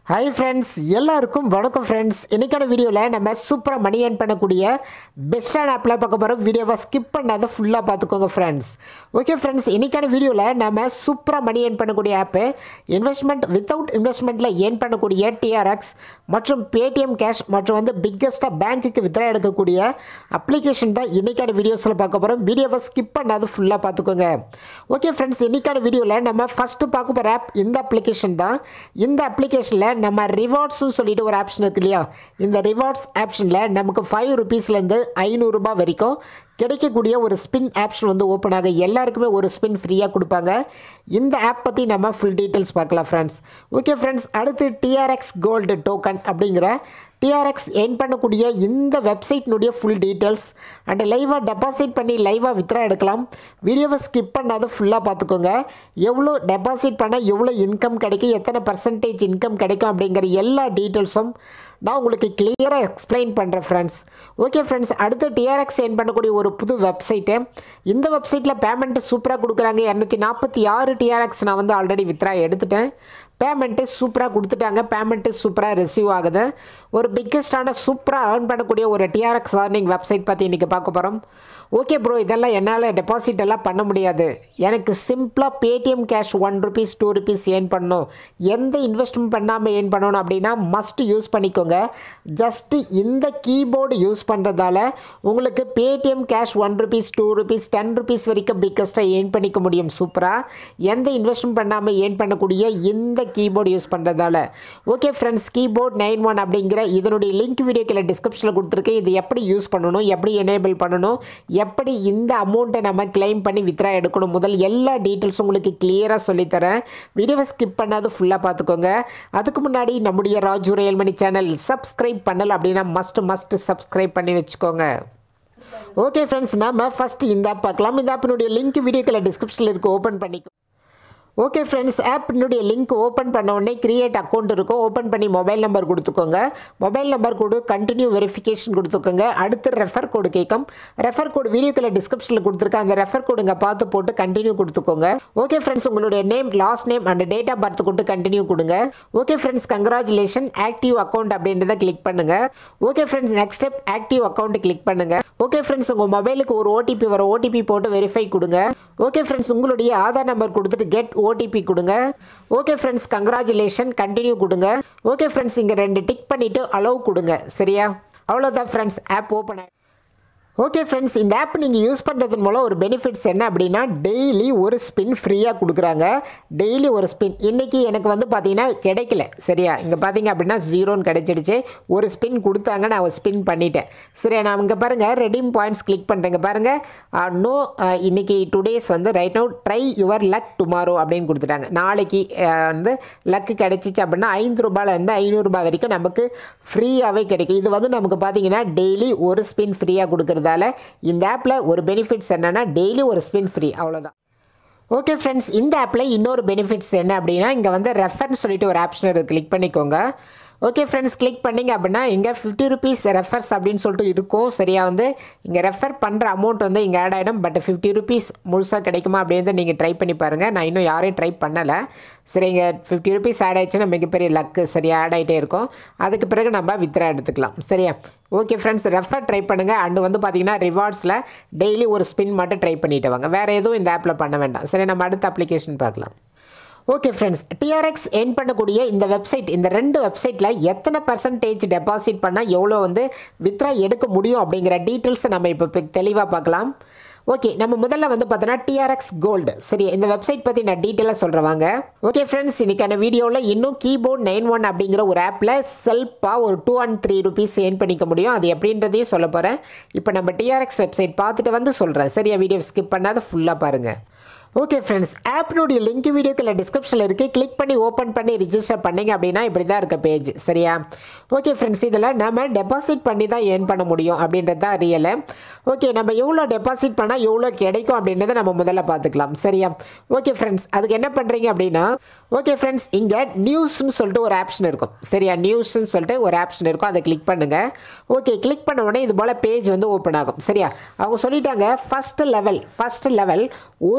hi friends எல்லாருக்கும் வணக்கம் friends இன்னைக்கான வீடியோவில் நம்ம சூப்பராக மணி ஏர்ன் பண்ணக்கூடிய பெஸ்ட்டான ஆப்பில் பார்க்க போகிறோம் வீடியோவை ஸ்கிப் பண்ணாத ஃபுல்லாக பார்த்துக்கோங்க ஃப்ரெண்ட்ஸ் ஓகே ஃப்ரெண்ட்ஸ் இன்னைக்கான வீடியோவில் நம்ம சூப்பராக மணி ஏர்ன் பண்ணக்கூடிய ஆப்பு இன்வெஸ்ட்மெண்ட் வித்தவுட் இன்வெஸ்ட்மெண்ட்டில் ஏர்ன் பண்ணக்கூடிய டிஆர்எக்ஸ் மற்றும் பேடிஎம் கேஷ் மற்றும் வந்து பிக்கஸ்ட்டாக பேங்க்குக்கு வித்ரா எடுக்கக்கூடிய அப்ளிகேஷன் தான் இன்னைக்கான வீடியோஸில் பார்க்க போகிறோம் வீடியோவை ஸ்கிப் பண்ணாத ஃபுல்லாக பார்த்துக்கோங்க ஓகே ஃப்ரெண்ட்ஸ் இன்னைக்கான வீடியோவில் நம்ம ஃபஸ்ட்டு பார்க்க போகிற ஆப் இந்த அப்ளிகேஷன் தான் இந்த அப்ளிகேஷனில் நம்ம ரிவார்ட்ஸ்னு சொல்லிட்டு ஒரு ஆப்ஷன் இருக்கு இல்லையா இந்த ரிவார்ட்ஸ் ஆப்ஷனில் நமக்கு ஃபைவ் ருபீஸ்லேருந்து ஐநூறுரூபா வரைக்கும் கிடைக்கக்கூடிய ஒரு ஸ்பின் ஆப்ஷன் வந்து ஓப்பன் ஆக எல்லாருக்குமே ஒரு ஸ்பின் ஃப்ரீயாக கொடுப்பாங்க இந்த ஆப் பற்றி நம்ம ஃபுல் டீட்டெயில்ஸ் பார்க்கலாம் ஃப்ரெண்ட்ஸ் ஓகே ஃப்ரெண்ட்ஸ் அடுத்து டிஆர்எக்ஸ் கோல்டு டோக்கன் அப்படிங்கிற டிஆர்எக்ஸ் என் பண்ணக்கூடிய இந்த வெப்சைட்னுடைய ஃபுல் டீட்டெயில்ஸ் அண்ட் லைவாக டெபாசிட் பண்ணி லைவாக வித்ரா எடுக்கலாம் வீடியோவை ஸ்கிப் பண்ணாத ஃபுல்லாக பார்த்துக்கோங்க எவ்வளோ டெபாசிட் பண்ணால் எவ்வளோ இன்கம் கிடைக்கும் எத்தனை பர்சன்டேஜ் இன்கம் கிடைக்கும் அப்படிங்கிற எல்லா டீட்டெயில்ஸும் நான் உங்களுக்கு கிளியராக எக்ஸ்பிளைன் பண்ணுறேன் ஃப்ரெண்ட்ஸ் ஓகே ஃப்ரெண்ட்ஸ் அடுத்து டிஆர்எக்ஸ் சென்ட் பண்ணக்கூடிய ஒரு புது வெப்சைட்டு இந்த வெப்சைட்டில் பேமெண்ட்டு சூப்பராக கொடுக்குறாங்க இரநூத்தி நாற்பத்தி ஆறு டிஆர்எக்ஸ் நான் வந்து ஆல்ரெடி வித்ரா எடுத்துட்டேன் பேமெண்ட்டு சூப்பராக கொடுத்துட்டாங்க பேமெண்ட்டு சூப்பராக ரிசீவ் ஆகுது ஒரு பிக்கஸ்டான சூப்பராக ஏர்ன் பண்ணக்கூடிய ஒரு டிஆர்எக்ஸ் ஏர்னிங் வெப்சைட் பற்றி இன்றைக்கி பார்க்க போகிறோம் ஓகே ப்ரோ இதெல்லாம் என்னால் டெபாசிட் எல்லாம் பண்ண முடியாது எனக்கு சிம்பிளாக Paytm cash one rupees two rupees earn பண்ணணும் எந்த இன்வெஸ்ட்மெண்ட் பண்ணாமல் ஏர்ன் பண்ணணும் அப்படின்னா மஸ்ட் யூஸ் பண்ணிக்கோங்க ஜஸ்ட்டு இந்த கீபோர்டு யூஸ் பண்ணுறதால உங்களுக்கு Paytm cash one rupees two rupees ten rupees வரைக்கும் பிக்கஸ்ட்டாக ஏர்ன் பண்ணிக்க முடியும் சூப்பராக எந்த இன்வெஸ்ட்மெண்ட் பண்ணாமல் ஏர்ன் பண்ணக்கூடிய இந்த கீபோர்டு யூஸ் பண்ணுறதால okay friends keyboard nine one அப்படிங்கிற இதனுடைய லிங்க் வீடியோ கீழே டிஸ்கிரிப்ஷனில் கொடுத்துருக்கேன் இது எப்படி யூஸ் பண்ணணும் எப்படி எனேபிள் பண்ணணும் எப்படி இந்த அமௌண்ட்டை நம்ம கிளைம் பண்ணி வித்ரா எடுக்கணும் முதல் எல்லா டீட்டெயில்ஸும் உங்களுக்கு கிளியராக சொல்லித்தரேன் வீடியோவை ஸ்கிப் பண்ணாது ஃபுல்லாக பார்த்துக்கோங்க அதுக்கு முன்னாடி நம்முடைய ராஜு ரயல்மணி சேனல் சப்ஸ்கிரைப் பண்ணல அப்படின்னா மஸ்ட் மஸ்ட் சப்ஸ்கிரைப் பண்ணி வச்சுக்கோங்க ஓகே ஃப்ரெண்ட்ஸ் நம்ம ஃபஸ்ட்டு இந்த ஆப் பார்க்கலாம் இந்த ஆப்பினுடைய லிங்க் வீடியோக்கில் டிஸ்கிரிப்ஷனில் இருக்குது ஓப்பன் பண்ணிக்கோ ஓகே ஃப்ரெண்ட்ஸ் ஆப்பினுடைய லிங்க் ஓப்பன் பண்ண உடனே கிரியேட் அக்கௌண்ட் இருக்கும் ஓப்பன் பண்ணி மொபைல் நம்பர் கொடுத்துக்கோங்க மொபைல் நம்பர் கொடு கண்டினியூ வெரிஃபிகேஷன் கொடுத்துக்கோங்க அடுத்து ரெஃபர் கோடு கேட்கும் ரெஃபர் கோடு வீடியோக்கில் டிஸ்கிரிப்ஷனில் கொடுத்துருக்கேன் அந்த ரெஃபர் கோடுங்க பார்த்து போட்டு கண்டினியூ கொடுத்துக்கோங்க ஓகே ஃப்ரெண்ட்ஸ் உங்களுடைய name last name and date of birth கொண்டு கண்டினியூ கொடுங்க okay friends congratulation active account அப்படின்றத கிளிக் பண்ணுங்க okay friends next step active account click பண்ணுங்க ஓகே ஃப்ரெண்ட்ஸ் உங்கள் மொபைலுக்கு ஒரு ஓடிபி வரும் ஓடிபி போட்டு வெரிஃபை கொடுங்க ஓகே ஃப்ரெண்ட்ஸ் உங்களுடைய ஆதார் நம்பர் கொடுத்துட்டு கெட் ஓடிபி கொடுங்க ஓகே ஃப்ரெண்ட்ஸ் கங்க்ராச்சுலேஷன் கண்டினியூ கொடுங்க ஓகே ஃப்ரெண்ட்ஸ் இங்கே ரெண்டு டிக் பண்ணிவிட்டு அலோவ் கொடுங்க சரியா அவ்வளோதான் ஃப்ரெண்ட்ஸ் ஆப் ஓப்பன் ஆகி ஓகே ஃப்ரெண்ட்ஸ் இந்த ஆப் நீங்கள் யூஸ் பண்ணுறதன் மூலம் ஒரு பெனிஃபிட்ஸ் என்ன அப்படின்னா டெய்லி ஒரு ஸ்பின் ஃப்ரீயாக கொடுக்குறாங்க டெய்லி ஒரு ஸ்பின் இன்றைக்கி எனக்கு வந்து பார்த்தீங்கன்னா கிடைக்கல சரியா இங்கே பார்த்தீங்க அப்படின்னா ஜீரோன்னு கிடைச்சிடுச்சு ஒரு ஸ்பின் கொடுத்தாங்க நான் ஒரு ஸ்பின் பண்ணிட்டேன் சரியா நான் இங்கே பாருங்கள் ரெடீம் பாயிண்ட்ஸ் கிளிக் பண்ணுறேங்க பாருங்கள் நோ இன்னைக்கு டூ டேஸ் வந்து right no try your luck tomorrow அப்படின்னு கொடுத்துட்டாங்க நாளைக்கு அஹ், வந்து லக்கு கிடைச்சிச்சு அப்படின்னா ஐந்து ரூபாயிலேருந்து ஐநூறுரூபா வரைக்கும் நமக்கு ஃப்ரீயாகவே கிடைக்கும் இது வந்து நமக்கு பார்த்தீங்கன்னா டெய்லி ஒரு ஸ்பின் ஃப்ரீயாக கொடுக்குறதால இந்த ஆப்பில் ஒரு பெனிஃபிட்ஸ் என்னென்னா டெய்லி ஒரு ஸ்பின் ஃப்ரீ அவ்வளோதான் ஓகே ஃப்ரெண்ட்ஸ் இந்த ஆப்பில் இன்னொரு பெனிஃபிட்ஸ் என்ன அப்படின்னா இங்கே வந்து ரெஃபர்னு சொல்லிட்டு ஒரு ஆப்ஷன் இருக்குது கிளிக் பண்ணிக்கோங்க ஓகே ஃப்ரெண்ட்ஸ் கிளிக் பண்ணிங்க அப்படின்னா இங்கே ஃபிஃப்டி ருபீஸ் ரெஃபர்ஸ் அப்படின்னு சொல்லிட்டு இருக்கும் சரியா வந்து இங்கே ரெஃபர் பண்ணுற அமௌண்ட் வந்து இங்கே ஆட் ஆகிடும் பட் ஃபிஃப்டி ருபீஸ் முழுசாக கிடைக்குமா அப்படின்றத நீங்கள் ட்ரை பண்ணி பாருங்கள் நான் இன்னும் யாரையும் ட்ரை பண்ணலை சரி இங்கே ஃபிஃப்டி ருபீஸ் ஆட் ஆயிடுச்சுன்னா மிகப்பெரிய லக்கு சரியா ஆட் ஆகிட்டே இருக்கும் அதுக்கு பிறகு நம்ம வித்ரா எடுத்துக்கலாம் சரியா ஓகே ஃப்ரெண்ட்ஸ் ரெஃபர் ட்ரை பண்ணுங்கள் அண்டு வந்து பார்த்தீங்கன்னா ரிவார்ட்ஸில் டெய்லி ஒரு ஸ்பின் மட்டும் ட்ரை பண்ணிட்டு வாங்க வேறு எதுவும் இந்த ஆப்பில் பண்ண வேண்டாம் சரி நம்ம அடுத்த அப்ளிகேஷன் பார்க்கலாம் ஓகே ஃப்ரெண்ட்ஸ் டிஆர்எக்ஸ் என் பண்ணக்கூடிய இந்த வெப்சைட் இந்த ரெண்டு வெப்சைட்டில் எத்தனை பர்சன்டேஜ் டெபாசிட் பண்ணால் எவ்வளோ வந்து வித்ரா எடுக்க முடியும் அப்படிங்கிற டீட்டெயில்ஸை நம்ம இப்போ தெளிவாக பார்க்கலாம் ஓகே நம்ம முதல்ல வந்து பார்த்தோன்னா டிஆர்எக்ஸ் கோல்டு சரி இந்த வெப்சைட் பற்றி நான் டீட்டெயிலாக சொல்கிறேன் வாங்க ஓகே ஃப்ரெண்ட்ஸ் இன்னைக்கான வீடியோவில் இன்னும் கீபோர்ட் நைன் ஒன் அப்படிங்கிற ஒரு ஆப்பில் செல்ஃபாக ஒரு two and three rupees earn பண்ணிக்க முடியும் அது எப்படின்றதையும் சொல்ல போகிறேன் இப்போ நம்ம டிஆர்எக்ஸ் வெப்சைட் பார்த்துட்டு வந்து சொல்கிறேன் சரியா வீடியோ ஸ்கிப் பண்ணாத ஃபுல்லாக பாருங்கள் ஓகே ஃப்ரெண்ட்ஸ் ஆப்னுடைய லிங்க் வீடியோக்குள்ள டிஸ்கிரிப்ஷனில் இருக்குது கிளிக் பண்ணி ஓப்பன் பண்ணி ரிஜிஸ்டர் பண்ணீங்க அப்படின்னா இப்படி தான் இருக்க பேஜ் சரியா ஓகே ஃப்ரெண்ட்ஸ் இதில் நம்ம டெபாசிட் பண்ணி தான் ஏர்ன் பண்ண முடியும் அப்படின்றது தான் ரியலு ஓகே நம்ம எவ்வளோ டெபாசிட் பண்ணால் எவ்வளோ கிடைக்கும் அப்படின்றத நம்ம முதல்ல பார்த்துக்கலாம் சரியா ஓகே ஃப்ரெண்ட்ஸ் அதுக்கு என்ன பண்ணுறீங்க அப்படின்னா ஓகே ஃப்ரெண்ட்ஸ் இங்கே நியூஸ்னு சொல்லிட்டு ஒரு ஆப்ஷன் இருக்கும் சரியா நியூஸ்னு சொல்லிட்டு ஒரு ஆப்ஷன் இருக்கும் அதை கிளிக் பண்ணுங்கள் ஓகே கிளிக் பண்ண உடனே இது போல் பேஜ் வந்து ஓப்பன் ஆகும் சரியா அவங்க சொல்லிட்டாங்க ஃபஸ்ட்டு லெவல் ஃபஸ்ட்டு லெவல் ஒரு டிஆர்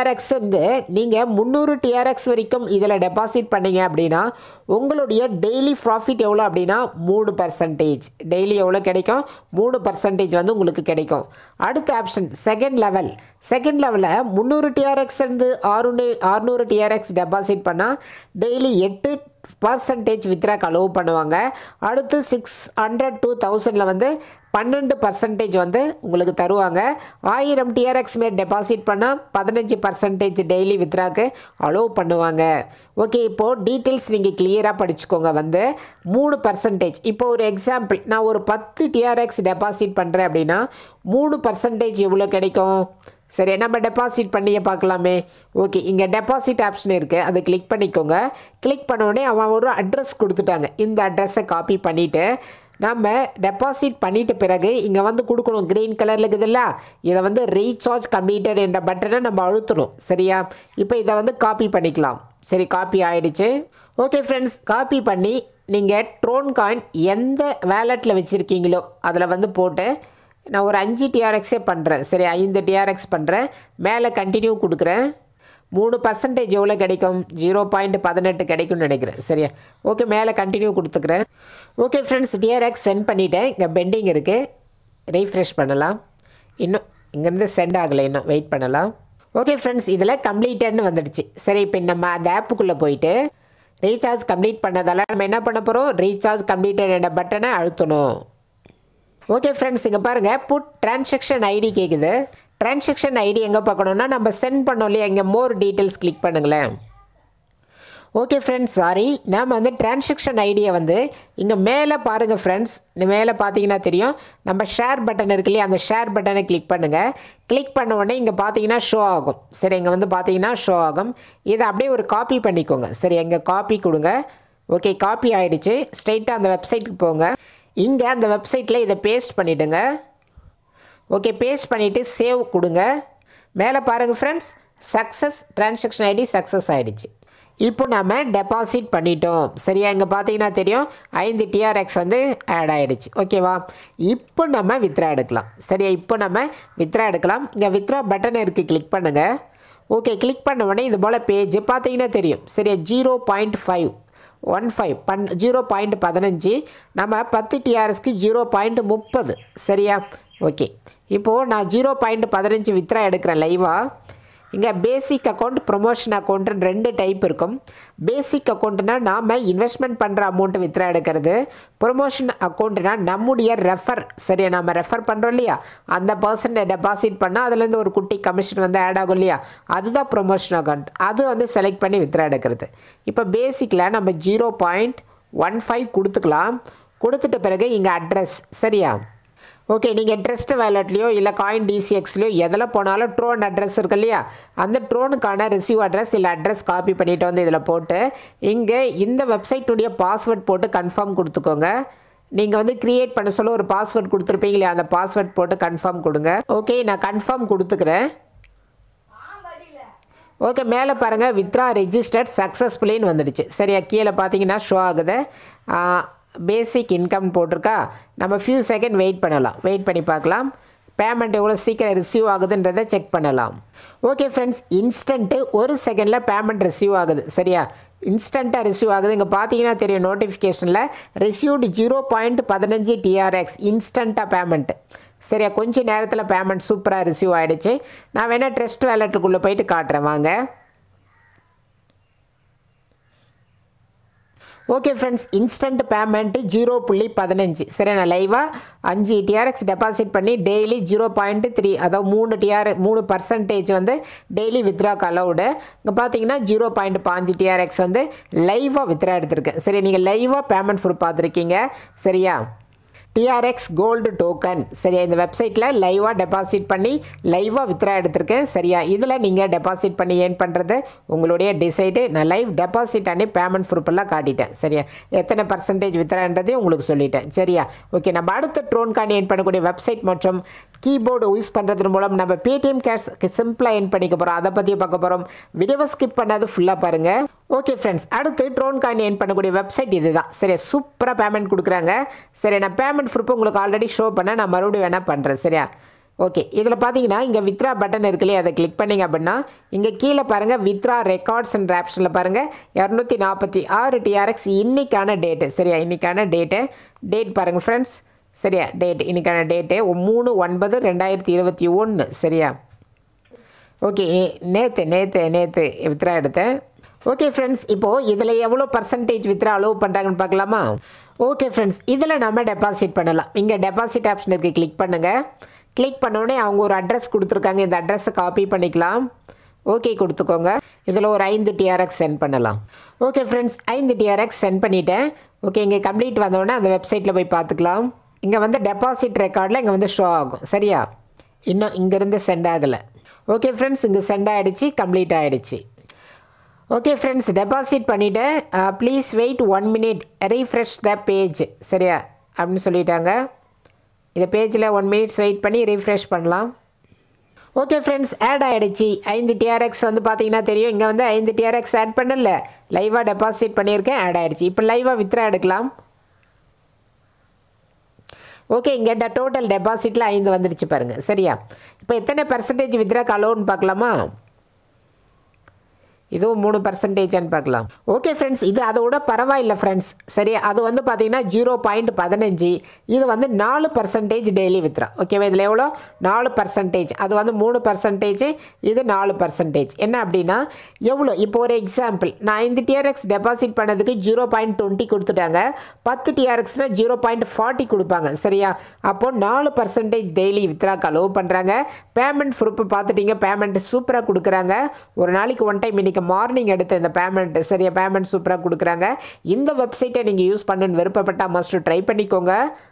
டிஆர்எக்ஸ் வந்து நீங்கள் முந்நூறு டிஆர்எக்ஸ் வரைக்கும் இதில் டெபாசிட் பண்ணீங்க அப்படின்னா உங்களுடைய டெய்லி ப்ராஃபிட் எவ்வளோ அப்படின்னா மூணு பர்சன்டேஜ் டெய்லி எவ்வளோ கிடைக்கும் மூணு பர்சன்டேஜ் வந்து உங்களுக்கு கிடைக்கும் அடுத்த ஆப்ஷன் செகண்ட் லெவல் செகண்ட் லெவலில் முந்நூறு டிஆர்எக்ஸ் இருந்து ஆறுநூறு ஆறுநூறு டிஆர்எக்ஸ் டெபாசிட் பண்ணால் டெய்லி எட்டு பர்சன்டேஜ் வித்ராக் அலோவ் பண்ணுவாங்க அடுத்து சிக்ஸ் ஹண்ட்ரட் டூ தௌசண்டில் வந்து பன்னெண்டு பர்சன்டேஜ் வந்து உங்களுக்கு தருவாங்க ஆயிரம் டிஆர்எக்ஸ் மேல் டெபாசிட் பண்ணால் பதினஞ்சு பர்சன்டேஜ் டெய்லி வித்ராக்கு அலோவ் பண்ணுவாங்க ஓகே இப்போது டீட்டெயில்ஸ் நீங்கள் கிளியராக படிச்சுக்கோங்க வந்து மூணு பர்சன்டேஜ் இப்போ ஒரு எக்ஸாம்பிள் நான் ஒரு பத்து டிஆர்எக்ஸ் டெபாசிட் பண்ணுறேன் அப்படின்னா மூணு பர்சன்டேஜ் எவ்வளோ கிடைக்கும் சரி நம்ம டெபாசிட் பண்ணியே பார்க்கலாமே ஓகே இங்கே டெபாசிட் ஆப்ஷன் இருக்குது அதை கிளிக் பண்ணிக்கோங்க கிளிக் பண்ண உடனே அவன் ஒரு அட்ரஸ் கொடுத்துட்டாங்க இந்த அட்ரஸை காப்பி பண்ணிவிட்டு நம்ம டெபாசிட் பண்ணிட்ட பிறகு இங்கே வந்து கொடுக்கணும் க்ரீன் கலரில் இருக்குதுல்ல இதை வந்து ரீசார்ஜ் கம்ப்ளீட்டட் என்ற பட்டனை நம்ம அழுத்தணும் சரியா இப்போ இதை வந்து காப்பி பண்ணிக்கலாம் சரி காப்பி ஆயிடுச்சு ஓகே ஃப்ரெண்ட்ஸ் காப்பி பண்ணி நீங்கள் ட்ரோன் காயின் எந்த வேலெட்டில் வச்சுருக்கீங்களோ அதில் வந்து போட்டு நான் ஒரு அஞ்சு டிஆர்எக்ஸே பண்ணுறேன் சரி ஐந்து டிஆர்எக்ஸ் பண்ணுறேன் மேலே கண்டினியூ கொடுக்குறேன் மூணு பர்சன்டேஜ் எவ்வளோ கிடைக்கும் ஜீரோ பாயிண்ட் பதினெட்டு கிடைக்கும்னு நினைக்கிறேன் சரியா ஓகே மேலே கண்டினியூ கொடுத்துக்கிறேன் ஓகே ஃப்ரெண்ட்ஸ் டிஆர்எக்ஸ் சென்ட் பண்ணிவிட்டேன் இங்கே பெண்டிங் இருக்குது ரீஃப்ரெஷ் பண்ணலாம் இன்னும் இங்கேருந்து சென்ட் ஆகலை இன்னும் வெயிட் பண்ணலாம் ஓகே ஃப்ரெண்ட்ஸ் இதில் கம்ப்ளீட்டட்னு வந்துடுச்சு சரி இப்போ நம்ம அந்த ஆப்புக்குள்ளே போயிட்டு ரீசார்ஜ் கம்ப்ளீட் பண்ணதால நம்ம என்ன பண்ண போகிறோம் ரீசார்ஜ் கம்ப்ளீட்டட் என்ற பட்டனை அழுத்தணும் ஓகே ஃப்ரெண்ட்ஸ் இங்கே பாருங்கள் புட் டிரான்சாக்ஷன் ஐடி கேட்குது டிரான்சாக்ஷன் ஐடி எங்கே பார்க்கணுன்னா நம்ம சென்ட் பண்ணோம் இல்லையா இங்கே மோர் டீட்டெயில்ஸ் கிளிக் பண்ணுங்களேன் ஓகே ஃப்ரெண்ட்ஸ் சாரி நாம் வந்து டிரான்சாக்ஷன் ஐடியை வந்து இங்கே மேலே பாருங்கள் ஃப்ரெண்ட்ஸ் மேலே பார்த்தீங்கன்னா தெரியும் நம்ம ஷேர் பட்டன் இருக்கு இல்லையா அந்த ஷேர் பட்டனை கிளிக் பண்ணுங்கள் கிளிக் பண்ண உடனே இங்கே பார்த்தீங்கன்னா ஷோ ஆகும் சரி இங்கே வந்து பார்த்தீங்கன்னா ஷோ ஆகும் இதை அப்படியே ஒரு காப்பி பண்ணிக்கோங்க சரி எங்கே காப்பி கொடுங்க ஓகே காப்பி ஆகிடுச்சு ஸ்ட்ரைட்டாக அந்த வெப்சைட்டுக்கு போங்க இங்கே அந்த வெப்சைட்டில் இதை பேஸ்ட் பண்ணிவிடுங்க ஓகே பேஸ்ட் பண்ணிவிட்டு சேவ் கொடுங்க மேலே பாருங்கள் friends success transaction ID success ஆகிடுச்சு இப்போ நம்ம டெபாசிட் பண்ணிட்டோம் சரியா இங்கே பார்த்தீங்கன்னா தெரியும் ஐந்து டிஆர்எக்ஸ் வந்து ஆட் ஆகிடுச்சு ஓகேவா இப்போ நம்ம வித்ரா எடுக்கலாம் சரியா இப்போ நம்ம வித்ரா எடுக்கலாம் இங்கே வித்ரா பட்டன் இருக்குது கிளிக் பண்ணுங்கள் ஓகே கிளிக் பண்ண உடனே இது போல் பேஜ் பார்த்தீங்கன்னா தெரியும் சரியா zero point five one five பன் ஜீரோ பாயிண்ட் பதினஞ்சு நம்ம பத்து டிஆர்எஸ்க்கு ஜீரோ பாயிண்ட் முப்பது சரியா ஓகே இப்போது நான் ஜீரோ பாயிண்ட் பதினஞ்சு வித்ரா எடுக்கிறேன் லைவாக இங்கே பேசிக் அக்கௌண்ட் ப்ரொமோஷன் அக்கௌண்ட்டுன்னு ரெண்டு டைப் இருக்கும் பேசிக் அக்கௌண்ட்னா நாம் இன்வெஸ்ட்மெண்ட் பண்ணுற அமௌண்ட்டை வித்ரா எடுக்கிறது ப்ரொமோஷன் அக்கௌண்ட்னா நம்முடைய ரெஃபர் சரியா நம்ம ரெஃபர் பண்ணுறோம் இல்லையா அந்த பர்சன் டெபாசிட் பண்ணால் அதுலேருந்து ஒரு குட்டி கமிஷன் வந்து ஆட் ஆகும் இல்லையா அதுதான் ப்ரொமோஷன் அக்கௌண்ட் அது வந்து செலக்ட் பண்ணி வித்ரா எடுக்கிறது இப்போ பேசிக்கில் நம்ம ஜீரோ பாயிண்ட் ஒன் ஃபைவ் கொடுத்துக்கலாம் கொடுத்துட்ட பிறகு இங்கே அட்ரஸ் சரியா ஓகே நீங்கள் ட்ரெஸ்ட் வேலட்லேயோ இல்லை காயின் டிசிஎக்ஸ்லையோ எதில் போனாலும் ட்ரோன் அட்ரஸ் இருக்கு இல்லையா அந்த ட்ரோனுக்கான ரிசீவ் அட்ரஸ் இல்லை அட்ரஸ் காப்பி பண்ணிட்டு வந்து இதில் போட்டு இங்கே இந்த வெப்சைட்டுடைய பாஸ்வேர்ட் போட்டு கன்ஃபார்ம் கொடுத்துக்கோங்க நீங்கள் வந்து க்ரியேட் பண்ண சொல்ல ஒரு பாஸ்வேர்ட் கொடுத்துருப்பீங்க இல்லையா அந்த பாஸ்வேர்ட் போட்டு கன்ஃபார்ம் கொடுங்க ஓகே நான் கன்ஃபார்ம் கொடுத்துக்கிறேன் ஓகே மேலே பாருங்கள் வித்ரா ரெஜிஸ்டர்ட் சக்ஸஸ்ஃபுல்லின்னு வந்துடுச்சு சரியா கீழே பார்த்தீங்கன்னா ஷோ ஆகுது பேசிக் இன்கம் போட்டிருக்கா நம்ம ஃபியூ செகண்ட் வெயிட் பண்ணலாம் வெயிட் பண்ணி பார்க்கலாம் பேமெண்ட் எவ்வளோ சீக்கிரம் ரிசீவ் ஆகுதுன்றதை செக் பண்ணலாம் ஓகே ஃப்ரெண்ட்ஸ் இன்ஸ்டன்ட்டு ஒரு செகண்டில் பேமெண்ட் ரிசீவ் ஆகுது சரியா இன்ஸ்டண்ட்டாக ரிசீவ் ஆகுது இங்கே பார்த்தீங்கன்னா தெரியும் நோட்டிஃபிகேஷனில் ரிசீவ்டு ஜீரோ பாயிண்ட் பதினஞ்சு டிஆர்எக்ஸ் இன்ஸ்டண்ட்டாக பேமெண்ட்டு சரியா கொஞ்ச நேரத்தில் பேமெண்ட் சூப்பராக ரிசீவ் ஆகிடுச்சு நான் வேணால் ட்ரெஸ்ட் வேலெட்டுக்குள்ளே போயிட்டு காட்டுறேன் வாங்க okay friends instant payment zero புள்ளி பதினஞ்சு சரி நான் லைவாக அஞ்சு டிஆர்எக்ஸ் டெபாசிட் பண்ணி டெய்லி ஜீரோ பாயிண்ட் த்ரீ அதாவது மூணு டிஆர் மூணு பர்சன்டேஜ் வந்து டெய்லி வித்ராக்கு அலௌடு இங்கே பார்த்தீங்கன்னா ஜீரோ பாயிண்ட் பாஞ்சு டிஆர்எக்ஸ் வந்து லைவாக வித்ரா எடுத்திருக்கேன் சரி நீங்கள் லைவாக பேமெண்ட் ப்ரூஃப் பார்த்துருக்கீங்க சரியா டிஆர்எக்ஸ் கோல்டு டோக்கன் சரியா இந்த வெப்சைட்டில் லைவாக டெபாசிட் பண்ணி லைவாக வித்ரா எடுத்திருக்கேன் சரியா இதில் நீங்கள் டெபாசிட் பண்ணி ஏன் பண்ணுறது உங்களுடைய டிசைடு நான் லைவ் டெபாசிட் பண்ணி பேமெண்ட் ப்ரூஃப் எல்லாம் காட்டிட்டேன் சரியா எத்தனை பர்சன்டேஜ் வித்ரான்றதையும் உங்களுக்கு சொல்லிட்டேன் சரியா ஓகே நம்ம அடுத்த ட்ரோன் கார்டு ஏன் பண்ணக்கூடிய வெப்சைட் மற்றும் கீபோர்டு யூஸ் பண்ணுறது மூலம் நம்ம பேடிஎம் கேஷ் சிம்பிளாக ஏன் பண்ணிக்க போகிறோம் அதை பற்றி பார்க்க போகிறோம் வீடியோவை ஸ்கிப் பண்ணாது ஃபுல்லாக பாருங்கள் ஓகே ஃப்ரெண்ட்ஸ் அடுத்து ட்ரோன் காயின் ஏன் பண்ணக்கூடிய வெப்சைட் இதுதான் சரி சூப்பராக பேமெண்ட் கொடுக்குறாங்க சரி நான் பேமெண்ட் ப்ரூஃப் உங்களுக்கு ஆல்ரெடி ஷோ பண்ண நான் மறுபடியும் வேணால் பண்ணுறேன் சரியா ஓகே இதில் பார்த்தீங்கன்னா இங்கே வித்ரா பட்டன் இருக்கு இல்லையா அதை கிளிக் பண்ணிங்க அப்படின்னா இங்கே கீழே பாருங்கள் வித்ரா ரெக்கார்ட்ஸ் அண்ட் ஆப்ஷனில் பாருங்கள் இரநூத்தி நாற்பத்தி ஆறு டிஆர்எக்ஸ் இன்னைக்கான டேட்டு சரியா இன்னைக்கான டேட்டு டேட் பாருங்கள் ஃப்ரெண்ட்ஸ் சரியா டேட் இன்னைக்கான டேட்டு மூணு ஒன்பது ரெண்டாயிரத்தி இருபத்தி ஒன்று சரியா ஓகே நேற்று நேற்று நேற்று வித்ரா எடுத்தேன் ஓகே ஃப்ரெண்ட்ஸ் இப்போது இதில் எவ்வளோ பர்சன்டேஜ் வித்ரா அலோவ் பண்ணுறாங்கன்னு பார்க்கலாமா ஓகே ஃப்ரெண்ட்ஸ் இதில் நம்ம டெபாசிட் பண்ணலாம் இங்கே டெபாசிட் ஆப்ஷன் இருக்குது கிளிக் பண்ணுங்கள் கிளிக் பண்ணோடனே அவங்க ஒரு அட்ரஸ் கொடுத்துருக்காங்க இந்த அட்ரஸை காப்பி பண்ணிக்கலாம் ஓகே கொடுத்துக்கோங்க இதில் ஒரு ஐந்து டிஆர்எக்ஸ் சென்ட் பண்ணலாம் ஓகே ஃப்ரெண்ட்ஸ் ஐந்து டிஆர்எக்ஸ் சென்ட் பண்ணிட்டேன் ஓகே இங்கே கம்ப்ளீட் வந்தோடனே அந்த வெப்சைட்டில் போய் பார்த்துக்கலாம் இங்கே வந்து டெபாசிட் ரெக்கார்டில் இங்கே வந்து ஷோ ஆகும் சரியா இன்னும் இங்கேருந்து சென்ட் ஆகலை ஓகே ஃப்ரெண்ட்ஸ் இங்கே சென்ட் ஆகிடுச்சு கம்ப்ளீட் ஆகிடுச்சு ஓகே ஃப்ரெண்ட்ஸ் டெபாசிட் பண்ணிவிட்டேன் please wait one minute refresh the page சரியா அப்படின்னு சொல்லிட்டாங்க இந்த பேஜில் ஒன் மினிட்ஸ் வெயிட் பண்ணி ரீஃப்ரெஷ் பண்ணலாம் ஓகே ஃப்ரெண்ட்ஸ் ஆட் ஆகிடுச்சு ஐந்து டிஆர்எக்ஸ் வந்து பார்த்தீங்கன்னா தெரியும் இங்கே வந்து ஐந்து டிஆர்எக்ஸ் ஆட் பண்ணல லைவாக டெபாசிட் பண்ணியிருக்கேன் ஆட் ஆகிடுச்சு இப்போ லைவாக வித்ரா எடுக்கலாம் ஓகே இங்கே டோட்டல் டெபாசிட்டில் ஐந்து வந்துடுச்சு பாருங்கள் சரியா இப்போ எத்தனை பர்சன்டேஜ் வித்ராக்கு அலோன்னு பார்க்கலாமா இதுவும் மூணு பர்சன்டேஜான்னு பார்க்கலாம் ஓகே ஃப்ரெண்ட்ஸ் இது அதோட பரவாயில்லை ஃப்ரெண்ட்ஸ் சரி அது வந்து பார்த்தீங்கன்னா ஜீரோ பாயிண்ட் பதினஞ்சு இது வந்து நாலு பர்சன்டேஜ் டெய்லி வித்ரா ஓகேவா இதில் எவ்வளோ நாலு பர்சன்டேஜ் அது வந்து மூணு பர்சன்டேஜ் இது நாலு பர்சன்டேஜ் என்ன அப்படின்னா எவ்வளோ இப்போ ஒரு எக்ஸாம்பிள் நான் ஐந்து டிஆர்எக்ஸ் டெபாசிட் பண்ணதுக்கு ஜீரோ பாயிண்ட் டுவெண்ட்டி கொடுத்துட்டாங்க பத்து டிஆர்எக்ஸ்னால் ஜீரோ பாயிண்ட் ஃபார்ட்டி கொடுப்பாங்க சரியா அப்போ நாலு பர்சன்டேஜ் டெய்லி வித்ராக்கு அலோவ் பண்ணுறாங்க பேமெண்ட் ப்ரூஃப் பார்த்துட்டீங்க பேமெண்ட் சூப்பராக கொடுக்குறாங்க ஒரு நாளைக்கு ஒன் டைம் இன்றைக்கி மார்னிங் எடுத்த இந்த பேமெண்ட் சரியா பேமெண்ட் சூப்பராக கொடுக்குறாங்க இந்த வெப்சைட்டை நீங்கள் யூஸ் பண்ணணுன்னு விருப்பப்பட்டால் மஸ்ட்டு ட்ரை பண்ணிக்கோங்க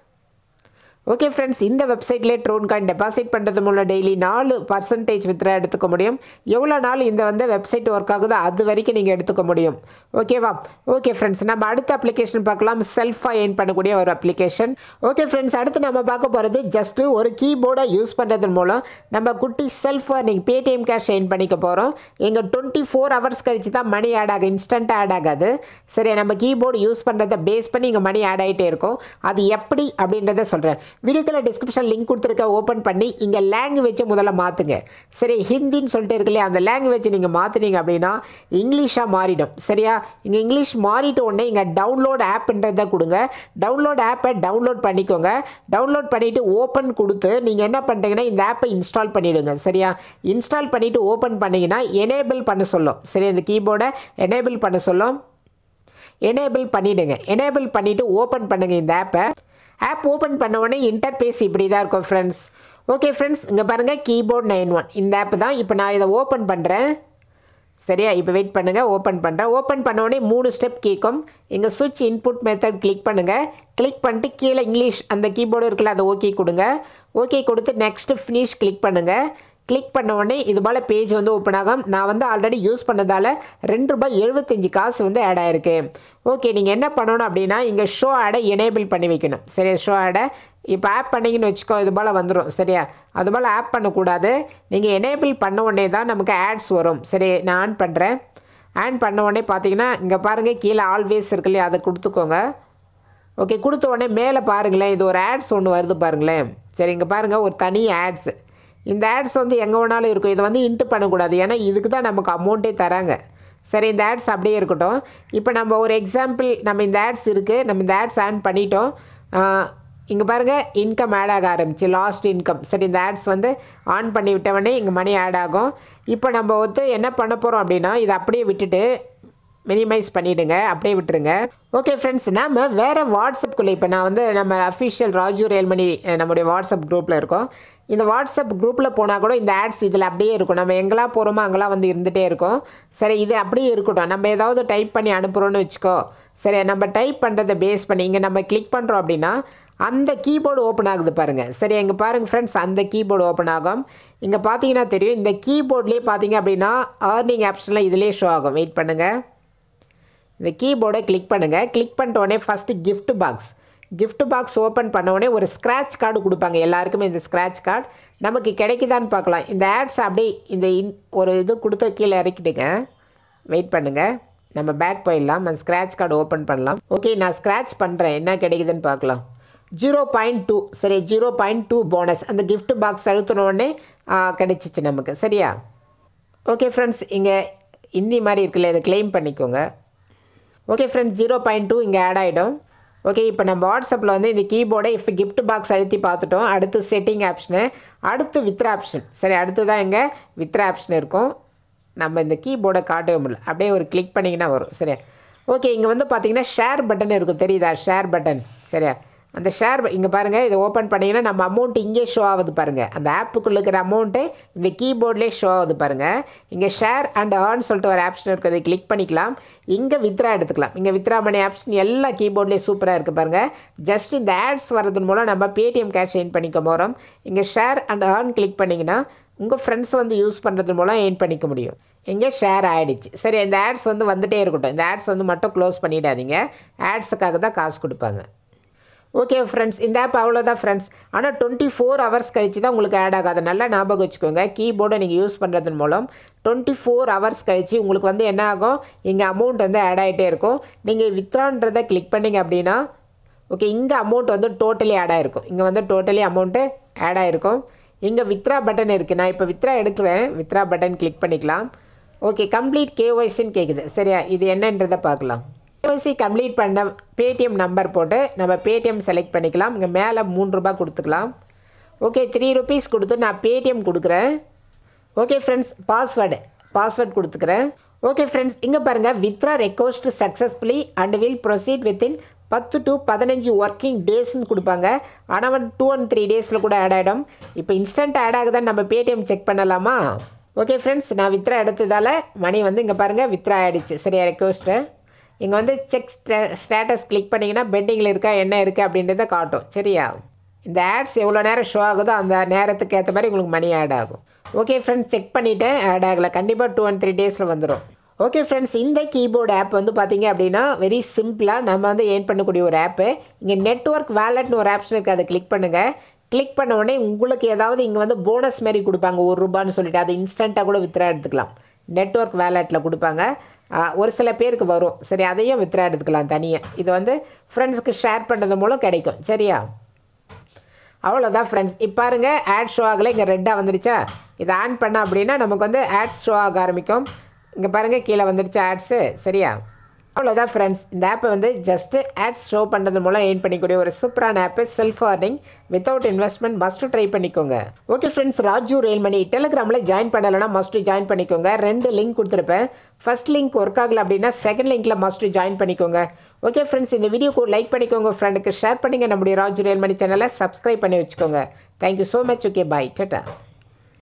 ஓகே ஃப்ரெண்ட்ஸ் இந்த வெப்சைட்லேயே ட்ரோன் காயின் டெபாசிட் பண்ணுறது மூலம் டெய்லி நாலு பர்சன்டேஜ் வித்ரா எடுத்துக்க முடியும் எவ்வளோ நாள் இந்த வந்து வெப்சைட் ஒர்க் ஆகுதோ அது வரைக்கும் நீங்கள் எடுத்துக்க முடியும் ஓகேவா ஓகே ஃப்ரெண்ட்ஸ் நம்ம அடுத்த அப்ளிகேஷன் பார்க்கலாம் செல்ஃபாக எயின் பண்ணக்கூடிய ஒரு அப்ளிகேஷன் ஓகே ஃப்ரெண்ட்ஸ் அடுத்து நம்ம பார்க்க போகிறது ஜஸ்ட்டு ஒரு கீபோர்டை யூஸ் பண்ணுறதன் மூலம் நம்ம குட்டி செல்ஃபாக நீங்கள் பேடிஎம் கேஷ் எயின் பண்ணிக்க போகிறோம் எங்கள் டுவெண்ட்டி ஃபோர் ஹவர்ஸ் கழிச்சு தான் மணி ஆட் ஆகும் இன்ஸ்டண்ட்டாக ஆட் ஆகாது சரி நம்ம கீபோர்டு யூஸ் பண்ணுறதை பேஸ் பண்ணி இங்கே மணி ஆட் ஆகிட்டே இருக்கும் அது எப்படி அப்படின்றத சொல்கிறேன் வீடியோக்குள்ள டிஸ்கிரிப்ஷன் லிங்க் கொடுத்துருக்க ஓப்பன் பண்ணி இங்கே லாங்குவேஜை முதல்ல மாற்றுங்க சரி ஹிந்தின்னு சொல்லிட்டு இருக்கு இல்லையா அந்த லாங்குவேஜ் நீங்கள் மாற்றினீங்க அப்படின்னா இங்கிலீஷாக மாறிடும் சரியா இங்கே இங்கிலீஷ் மாறிட்ட உடனே இங்கே டவுன்லோட் ஆப்ன்றதை கொடுங்க டவுன்லோட் ஆப்பை டவுன்லோட் பண்ணிக்கோங்க டவுன்லோட் பண்ணிவிட்டு ஓப்பன் கொடுத்து நீங்கள் என்ன பண்ணுறீங்கன்னா இந்த ஆப்பை இன்ஸ்டால் பண்ணிவிடுங்க சரியா இன்ஸ்டால் பண்ணிவிட்டு ஓப்பன் பண்ணிங்கன்னா எனேபிள் பண்ண சொல்லும் சரி இந்த கீபோர்டை எனேபிள் பண்ண சொல்லும் எனேபிள் பண்ணிவிடுங்க எனேபிள் பண்ணிவிட்டு ஓப்பன் பண்ணுங்கள் இந்த ஆப்பை ஆப் ஓப்பன் பண்ண உடனே இன்டர்பேஸ் இப்படி தான் இருக்கும் ஃப்ரெண்ட்ஸ் ஓகே ஃப்ரெண்ட்ஸ் இங்கே பாருங்கள் கீபோர்ட் நைன் ஒன் இந்த ஆப் தான் இப்போ நான் இதை ஓப்பன் பண்ணுறேன் சரியா இப்போ வெயிட் பண்ணுங்கள் ஓப்பன் பண்ணுறேன் ஓப்பன் பண்ண உடனே மூணு ஸ்டெப் கேட்கும் இங்கே சுவிட்ச் இன்புட் மெத்தட் கிளிக் பண்ணுங்கள் கிளிக் பண்ணிட்டு கீழே இங்கிலீஷ் அந்த கீபோர்டு இருக்குல்ல அதை ஓகே கொடுங்க ஓகே கொடுத்து நெக்ஸ்ட்டு ஃபினிஷ் கிளிக் பண்ணுங்கள் கிளிக் பண்ண உடனே இது போல் பேஜ் வந்து ஓப்பன் ஆகும் நான் வந்து ஆல்ரெடி யூஸ் பண்ணதால் ரெண்டு ரூபாய் எழுபத்தஞ்சி காசு வந்து ஆட் ஆயிருக்கு ஓகே நீங்கள் என்ன பண்ணணும் அப்படின்னா இங்கே ஷோ ஆடை எனேபிள் பண்ணி வைக்கணும் சரியா ஷோ ஆடை இப்போ ஆப் பண்ணிங்கன்னு வச்சுக்கோ இது போல் வந்துடும் சரியா அது போல் ஆப் பண்ணக்கூடாது நீங்கள் எனேபிள் பண்ண உடனே தான் நமக்கு ஆட்ஸ் வரும் சரி நான் ஆன் பண்ணுறேன் ஆன் பண்ண உடனே பார்த்தீங்கன்னா இங்கே பாருங்கள் கீழே ஆல்வேஸ் இருக்கு இல்லையா அதை கொடுத்துக்கோங்க ஓகே கொடுத்த உடனே மேலே பாருங்களேன் இது ஒரு ஆட்ஸ் ஒன்று வருது பாருங்களேன் சரி இங்கே பாருங்கள் ஒரு தனி ஆட்ஸ் இந்த ஆட்ஸ் வந்து எங்கே வேணாலும் இருக்கும் இதை வந்து இன்ட்டு பண்ணக்கூடாது ஏன்னா இதுக்கு தான் நமக்கு அமௌண்ட்டே தராங்க சரி இந்த ஆட்ஸ் அப்படியே இருக்கட்டும் இப்போ நம்ம ஒரு எக்ஸாம்பிள் நம்ம இந்த ஆட்ஸ் இருக்குது நம்ம இந்த ஆட்ஸ் ஆன் பண்ணிட்டோம் இங்கே பாருங்கள் இன்கம் ஆட் ஆக ஆரம்பிச்சு லாஸ்ட் இன்கம் சரி இந்த ஆட்ஸ் வந்து ஆன் பண்ணி விட்டவொடனே இங்கே மணி ஆட் ஆகும் இப்போ நம்ம வந்து என்ன பண்ண போகிறோம் அப்படின்னா இதை அப்படியே விட்டுட்டு மினிமைஸ் பண்ணிவிடுங்க அப்படியே விட்டுருங்க ஓகே ஃப்ரெண்ட்ஸ் நம்ம வேறு வாட்ஸ்அப்புக்குள்ளே இப்போ நான் வந்து நம்ம அஃபிஷியல் ராஜு ரேல்மணி அஹ், நம்முடைய வாட்ஸ்அப் குரூப்பில் இருக்கோம் இந்த வாட்ஸ்அப் குரூப்பில் போனால் கூட இந்த ஆட்ஸ் இதில் அப்படியே இருக்கும் நம்ம எங்கெல்லாம் போகிறோமோ அங்கெல்லாம் வந்து இருந்துகிட்டே இருக்கும் சரி இது அப்படியே இருக்கட்டும் நம்ம ஏதாவது டைப் பண்ணி அனுப்புகிறோன்னு வச்சுக்கோ சரி நம்ம டைப் பண்ணுறதை பேஸ் பண்ணி இங்கே நம்ம கிளிக் பண்ணுறோம் அப்படின்னா அந்த கீபோர்டு ஓப்பன் ஆகுது பாருங்கள் சரி இங்கே பாருங்கள் ஃப்ரெண்ட்ஸ் அந்த கீபோர்டு ஓப்பன் ஆகும் இங்கே பார்த்தீங்கன்னா தெரியும் இந்த கீபோர்ட்லேயே பார்த்தீங்க அப்படின்னா ஏர்னிங் ஆப்ஷனில் இதிலே ஷோ ஆகும் வெயிட் பண்ணுங்கள் இந்த கீபோர்டை கிளிக் பண்ணுங்கள் கிளிக் பண்ணிட்ட உடனே first gift box gift box open பண்ண உடனே ஒரு ஸ்க்ராட்ச் கார்டு கொடுப்பாங்க எல்லாருக்குமே இந்த ஸ்க்ராட்ச் கார்டு நமக்கு கிடைக்குதான்னு பார்க்கலாம் இந்த ஆட்ஸ் அப்படியே இந்த இன் ஒரு இது கொடுத்து கீழே இறக்கிடுங்க வெயிட் பண்ணுங்கள் நம்ம பேக் போயிடலாம் அந்த ஸ்க்ராட்ச் கார்டு ஓப்பன் பண்ணலாம் ஓகே நான் ஸ்க்ராட்ச் பண்ணுறேன் என்ன கிடைக்குதுன்னு பார்க்கலாம் ஜீரோ பாயிண்ட் டூ சரி ஜீரோ பாயிண்ட் டூ போனஸ் அந்த gift பாக்ஸ் அழுத்தின உடனே கிடச்சிச்சு நமக்கு சரியா ஓகே ஃப்ரெண்ட்ஸ் இங்கே இந்தி மாதிரி இருக்குல்ல இதை claim பண்ணிக்கோங்க okay friends zero point two இங்கே ஆட் ஆகிடும் ஓகே இப்போ நம்ம வாட்ஸ்அப்பில் வந்து இந்த கீபோர்டை இப்போ gift பாக்ஸ் அழுத்தி பார்த்துட்டோம் அடுத்து செட்டிங் ஆப்ஷனு அடுத்து வித்ரா ஆப்ஷன் சரி அடுத்து தான் இங்கே வித்ரா ஆப்ஷன் இருக்கும் நம்ம இந்த கீபோர்டை காட்டவே முடியல அப்படியே ஒரு கிளிக் பண்ணிங்கன்னா வரும் சரியா ஓகே இங்கே வந்து பார்த்தீங்கன்னா ஷேர் பட்டன் இருக்கும் தெரியுதா ஷேர் பட்டன் சரியா அந்த ஷேர் இங்கே பாருங்கள் இதை ஓப்பன் பண்ணிங்கன்னா நம்ம அமௌண்ட் இங்கே ஷோ ஆகுது பாருங்கள் அந்த ஆப்புக்குள்ளே இருக்கிற அமௌண்ட்டு இந்த கீபோர்ட்லேயே ஷோ ஆகுது பாருங்கள் இங்கே ஷேர் அண்ட் ஏர்ன் சொல்லிட்டு ஒரு ஆப்ஷன் இருக்குது அதை கிளிக் பண்ணிக்கலாம் இங்கே வித்ரா எடுத்துக்கலாம் இங்கே வித்ரா மணி ஆப்ஷன் எல்லா கீபோர்ட்லேயும் சூப்பராக இருக்குது பாருங்கள் ஜஸ்ட் இந்த ஆட்ஸ் வரது மூலம் நம்ம பேடிஎம் கேஷ் எயின் பண்ணிக்க போகிறோம் இங்கே ஷேர் அண்ட் ஏர்ன் கிளிக் பண்ணிங்கன்னா உங்கள் ஃப்ரெண்ட்ஸ் வந்து யூஸ் பண்ணுறது மூலம் எயின் பண்ணிக்க முடியும் இங்கே ஷேர் ஆகிடுச்சு சரி இந்த ஆட்ஸ் வந்து வந்துகிட்டே இருக்கட்டும் இந்த ஆட்ஸ் வந்து மட்டும் க்ளோஸ் பண்ணிடாதீங்க ஆட்ஸுக்காக தான் காசு கொடுப்பாங்க ஓகே ஃப்ரெண்ட்ஸ் இந்த ஆப் அவ்வளோதான் ஃப்ரெண்ட்ஸ் ஆனால் டுவெண்ட்டி ஃபோர் ஹவர்ஸ் கழிச்சு தான் உங்களுக்கு ஆட் ஆகாது நல்லா ஞாபகம் வச்சுக்கோங்க கீபோர்டை நீங்கள் யூஸ் பண்ணுறதன் மூலம் டுவெண்ட்டி ஃபோர் ஹவர்ஸ் கழிச்சு உங்களுக்கு வந்து என்ன ஆகும் இங்கே அமௌண்ட் வந்து ஆட் ஆகிட்டே இருக்கும் நீங்கள் வித்ரான்றதை கிளிக் பண்ணிங்க அப்படின்னா ஓகே இங்கே அமௌண்ட் வந்து டோட்டலி ஆட் ஆகிருக்கும் இங்கே வந்து டோட்டலி அமௌண்ட்டு ஆட் ஆகிருக்கும் இங்கே வித்ரா பட்டன் இருக்குது நான் இப்போ வித்ரா எடுக்கிறேன் வித்ரா பட்டன் கிளிக் பண்ணிக்கலாம் ஓகே கம்ப்ளீட் கேஒய்சின்னு கேட்குது சரியா இது என்னன்றதை பார்க்கலாம் கேஒய்சி கம்ப்ளீட் பண்ண பேடிஎம் நம்பர் போட்டு நம்ம பேடிஎம் செலக்ட் பண்ணிக்கலாம் இங்கே மேலே மூணு ரூபாய் கொடுத்துக்கலாம் ஓகே த்ரீ ருபீஸ் கொடுத்து நான் பேடிஎம் கொடுக்குறேன் ஓகே ஃப்ரெண்ட்ஸ் பாஸ்வேர்டு பாஸ்வேர்ட் கொடுத்துக்கிறேன் ஓகே ஃப்ரெண்ட்ஸ் இங்கே பாருங்கள் withdraw request successfully and will proceed within பத்து டு பதினஞ்சு ஒர்க்கிங் டேஸ்னு கொடுப்பாங்க ஆனால் டூ அண்ட் த்ரீ டேஸில் கூட ஆட் ஆகிடும் இப்போ இன்ஸ்டன்ட் ஆட் ஆகுதான்னு நம்ம பேடிஎம் செக் பண்ணலாமா ஓகே ஃப்ரெண்ட்ஸ் நான் வித்ரா எடுத்ததால் மணி வந்து இங்கே பாருங்கள் வித்ரா ஆகிடுச்சு சரியா ரெக்வஸ்ட்டு இங்கே வந்து செக் ஸ்டேட்டஸ் கிளிக் பண்ணிங்கன்னா பெட்டிங்கில் இருக்கா என்ன இருக்குது அப்படின்றத காட்டும் சரியா இந்த ஆட்ஸ் எவ்வளோ நேரம் ஷோ ஆகுதோ அந்த நேரத்துக்கு ஏற்ற மாதிரி உங்களுக்கு மணி ஆட் ஆகும் ஓகே ஃப்ரெண்ட்ஸ் செக் பண்ணிவிட்டேன் ஆட் ஆகலை கண்டிப்பாக டூ அண்ட் த்ரீ டேஸில் வந்துடும் ஓகே ஃப்ரெண்ட்ஸ் இந்த கீபோர்டு ஆப் வந்து பார்த்தீங்க அப்படின்னா வெரி சிம்பிளாக நம்ம வந்து ஏர்ன் பண்ணக்கூடிய ஒரு ஆப்பு இங்கே நெட்ஒர்க் வேலட்னு ஒரு ஆப்ஷன் இருக்குது அதை கிளிக் பண்ணுங்கள் கிளிக் பண்ண உடனே உங்களுக்கு ஏதாவது இங்கே வந்து போனஸ் மாதிரி கொடுப்பாங்க ஒரு ரூபான்னு சொல்லிட்டு அதை இன்ஸ்டண்ட்டாக கூட வித்ரா எடுத்துக்கலாம் நெட்ஒர்க் வேலெட்டில் கொடுப்பாங்க ஒரு சில பேருக்கு வரும் சரி அதையும் வித்ரா எடுத்துக்கலாம் தனியாக இது வந்து ஃப்ரெண்ட்ஸுக்கு ஷேர் பண்ணுறது மூலம் கிடைக்கும் சரியா அவ்வளோதான் ஃப்ரெண்ட்ஸ் இப்போ பாருங்க ஆட் ஷோ ஆகலை இங்கே ரெட்டாக வந்துடுச்சா இதை ஆன் பண்ண அப்படின்னா நமக்கு வந்து ஆட்ஸ் ஷோ ஆக ஆரம்பிக்கும் இங்கே பாருங்கள் கீழே வந்துடுச்சு ஆட்ஸு சரியா அவ்வளோதான் ஃப்ரெண்ட்ஸ் இந்த ஆப்பை வந்து ஜஸ்ட்டு ஆட்ஸ் ஷோ பண்ணுறது மூலம் எயின் பண்ணிக்கூடிய ஒரு சூப்பரான app self earning without investment must try பண்ணிக்கோங்க ஓகே ஃப்ரெண்ட்ஸ் ராஜு ரெயில்மணி டெலிகிராமில் ஜாயின் பண்ணலைன்னா மஸ்ட்டு ஜாயின் பண்ணிக்கோங்க ரெண்டு லிங்க் கொடுத்துருப்பேன் ஃபர்ஸ்ட் லிங்க் ஒர்க் ஆகல அப்படின்னா செகண்ட் லிங்க்கில் மஸ்ட்டு ஜாயின் பண்ணிக்கோங்க ஓகே ஃப்ரெண்ட்ஸ் இந்த வீடியோக்கு லைக் பண்ணிக்கோங்க ஃப்ரெண்டுக்கு ஷேர் பண்ணிங்க நம்முடைய ராஜு ரெயில்மணி சேனலை சப்ஸ்கிரைப் பண்ணி வச்சுக்கோங்க thank you so much okay bye ta-ta